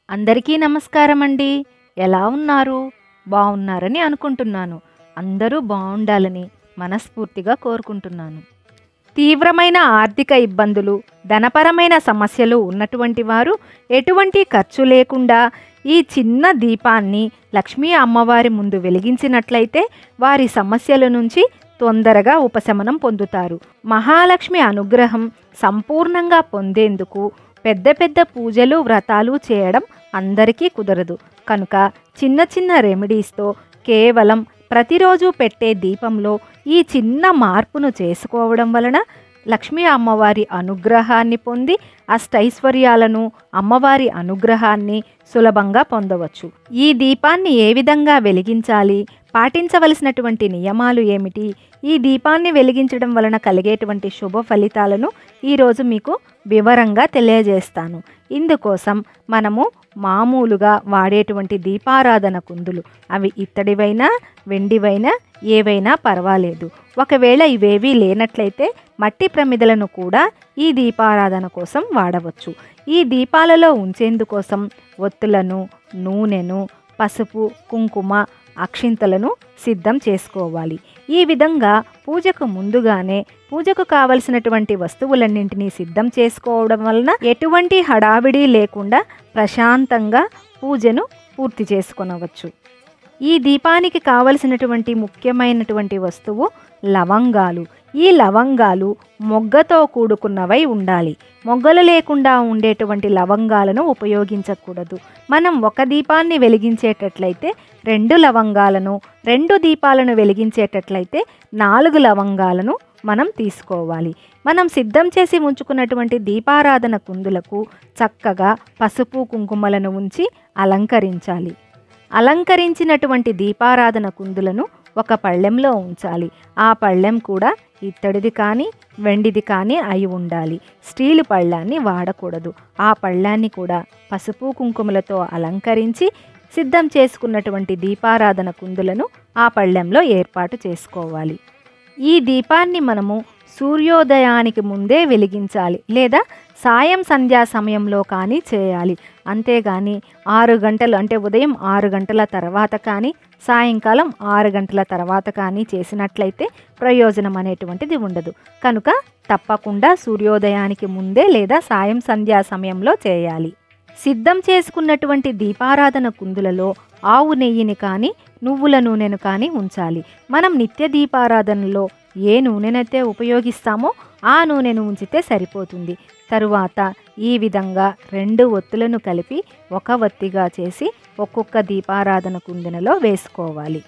అందరికీ నమస్కారం అండి ఎలా ఉన్నారు బాగున్నారని అనుకుంటున్నాను అందరూ బాగుండాలని మనస్ఫూర్తిగా కోరుకుంటున్నాను తీవ్రమైన ఆర్థిక ఇబ్బందులు ధనపరమైన సమస్యలు ఉన్నటువంటి వారు ఎటువంటి ఖర్చు లేకుండా ఈ చిన్న దీపాన్ని లక్ష్మీ అమ్మవారి ముందు వెలిగించినట్లయితే వారి సమస్యల నుంచి తొందరగా ఉపశమనం పొందుతారు మహాలక్ష్మి అనుగ్రహం సంపూర్ణంగా పొందేందుకు పెద్ద పెద్ద పూజలు వ్రతాలు చేయడం అందరికీ కుదరదు కనుక చిన్న చిన్న రెమెడీస్తో కేవలం ప్రతిరోజు పెట్టే దీపంలో ఈ చిన్న మార్పును చేసుకోవడం వలన లక్ష్మీ అమ్మవారి అనుగ్రహాన్ని పొంది అష్టైశ్వర్యాలను అమ్మవారి అనుగ్రహాన్ని సులభంగా పొందవచ్చు ఈ దీపాన్ని ఏ విధంగా వెలిగించాలి పాటించవలసినటువంటి నియమాలు ఏమిటి ఈ దీపాన్ని వెలిగించడం వలన కలిగేటువంటి శుభ ఫలితాలను ఈరోజు మీకు వివరంగా తెలియజేస్తాను ఇందుకోసం మనము మామూలుగా వాడేటువంటి దీపారాధన కుందులు అవి ఇత్తడివైనా వెండివైనా ఏవైనా పర్వాలేదు ఒకవేళ ఇవేవీ లేనట్లయితే మట్టి ప్రమిదలను కూడా ఈ దీపారాధన కోసం వాడవచ్చు ఈ దీపాలలో ఉంచేందుకోసం ఒత్తులను నూనెను పసుపు కుంకుమ అక్షింతలను సిద్ధం చేసుకోవాలి ఈ విధంగా పూజకు ముందుగానే పూజకు కావలసినటువంటి వస్తువులన్నింటినీ సిద్ధం చేసుకోవడం వలన ఎటువంటి హడావిడి లేకుండా ప్రశాంతంగా పూజను పూర్తి చేసుకొనవచ్చు ఈ దీపానికి కావలసినటువంటి ముఖ్యమైనటువంటి వస్తువు లవంగాలు ఈ లవంగాలు మొగ్గతో కూడుకున్నవై ఉండాలి మొగ్గలు లేకుండా ఉండేటువంటి లవంగాలను ఉపయోగించకూడదు మనం ఒక దీపాన్ని వెలిగించేటట్లయితే రెండు లవంగాలను రెండు దీపాలను వెలిగించేటట్లయితే నాలుగు లవంగాలను మనం తీసుకోవాలి మనం సిద్ధం చేసి ఉంచుకున్నటువంటి దీపారాధన కుందులకు చక్కగా పసుపు కుంకుమలను ఉంచి అలంకరించాలి అలంకరించినటువంటి దీపారాధన కుందులను ఒక పళ్ళెంలో ఉంచాలి ఆ పళ్ళెం కూడా ఇత్తడిది కానీ వెండిది కానీ అయి ఉండాలి స్టీలు పళ్ళాన్ని వాడకూడదు ఆ పళ్ళాన్ని కూడా పసుపు కుంకుమలతో అలంకరించి సిద్ధం చేసుకున్నటువంటి దీపారాధన కుందులను ఆ పళ్ళెంలో ఏర్పాటు చేసుకోవాలి ఈ దీపాన్ని మనము సూర్యోదయానికి ముందే వెలిగించాలి లేదా సాయం సంధ్యా సమయంలో కానీ చేయాలి అంతేగాని ఆరు గంటలు అంటే ఉదయం ఆరు గంటల తర్వాత కానీ సాయంకాలం ఆరు గంటల తర్వాత కానీ చేసినట్లయితే ప్రయోజనం అనేటువంటిది ఉండదు కనుక తప్పకుండా సూర్యోదయానికి ముందే లేదా సాయం సంధ్యా సమయంలో చేయాలి సిద్ధం చేసుకున్నటువంటి దీపారాధన కుందులలో ఆవు నెయ్యిని కానీ నువ్వుల నూనెను కానీ ఉంచాలి మనం నిత్య దీపారాధనలో ఏ నూనెనైతే ఉపయోగిస్తామో ఆ నూనెను ఉంచితే సరిపోతుంది తరువాత ఈ విధంగా రెండు ఒత్తులను కలిపి ఒక ఒత్తిగా చేసి ఒక్కొక్క దీపారాధన కుందెనలో వేసుకోవాలి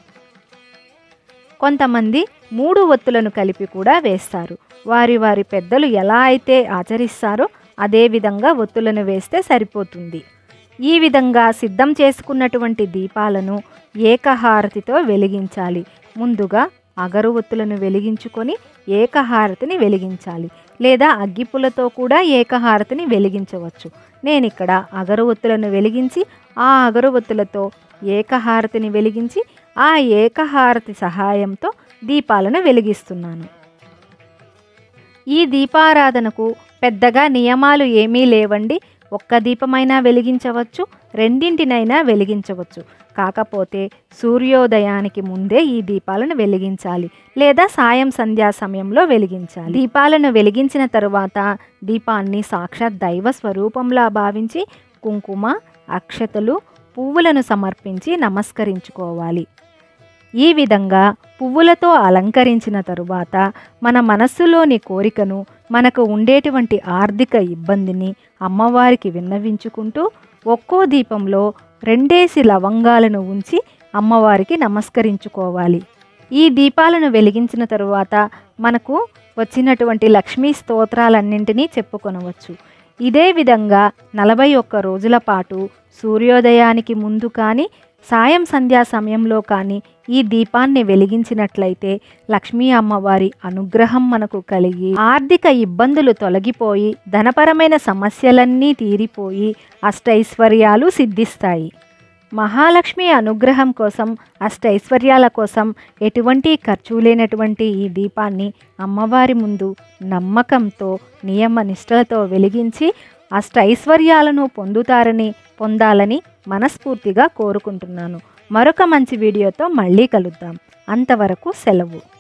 కొంతమంది మూడు ఒత్తులను కలిపి కూడా వేస్తారు వారి వారి పెద్దలు ఎలా అయితే ఆచరిస్తారో అదే విధంగా ఒత్తులను వేస్తే సరిపోతుంది ఈ విధంగా సిద్ధం చేసుకున్నటువంటి దీపాలను ఏకహారతితో వెలిగించాలి ముందుగా అగరు ఒత్తులను వెలిగించుకొని ఏకహారతిని వెలిగించాలి లేదా అగ్గిపులతో కూడా ఏకహారతిని వెలిగించవచ్చు నేను ఇక్కడ అగరు ఒత్తులను వెలిగించి ఆ అగరు ఒత్తులతో ఏకహారతిని వెలిగించి ఆ ఏకహారతి సహాయంతో దీపాలను వెలిగిస్తున్నాను ఈ దీపారాధనకు పెద్దగా నియమాలు ఏమీ లేవండి ఒక్క దీపమైనా వెలిగించవచ్చు రెండింటినైనా వెలిగించవచ్చు కాకపోతే సూర్యోదయానికి ముందే ఈ దీపాలను వెలిగించాలి లేదా సాయం సంధ్యా సమయంలో వెలిగించాలి దీపాలను వెలిగించిన తరువాత దీపాన్ని సాక్షాత్ దైవ స్వరూపంలా భావించి కుంకుమ అక్షతలు పువ్వులను సమర్పించి నమస్కరించుకోవాలి ఈ విధంగా పువ్వులతో అలంకరించిన తరువాత మన మనస్సులోని కోరికను మనకు ఉండేటువంటి ఆర్థిక ఇబ్బందిని అమ్మవారికి విన్నవించుకుంటూ ఒక్కో దీపంలో రెండేసి లవంగాలను ఉంచి అమ్మవారికి నమస్కరించుకోవాలి ఈ దీపాలను వెలిగించిన తరువాత మనకు వచ్చినటువంటి లక్ష్మీ స్తోత్రాలన్నింటినీ చెప్పుకొనవచ్చు ఇదే విధంగా నలభై ఒక్క రోజుల పాటు సూర్యోదయానికి ముందు కానీ సాయం సంధ్యా సమయంలో కానీ ఈ దీపాన్ని వెలిగించినట్లయితే లక్ష్మీ అమ్మవారి అనుగ్రహం మనకు కలిగి ఆర్థిక ఇబ్బందులు తొలగిపోయి ధనపరమైన సమస్యలన్నీ తీరిపోయి అష్టైశ్వర్యాలు సిద్ధిస్తాయి మహాలక్ష్మి అనుగ్రహం కోసం అష్టైశ్వర్యాల కోసం ఎటువంటి ఖర్చు లేనటువంటి ఈ దీపాన్ని అమ్మవారి ముందు నమ్మకంతో నియమ నిష్టలతో వెలిగించి అష్టైశ్వర్యాలను పొందుతారని పొందాలని మనస్ఫూర్తిగా కోరుకుంటున్నాను మరొక మంచి వీడియోతో మళ్ళీ కలుద్దాం అంతవరకు సెలవు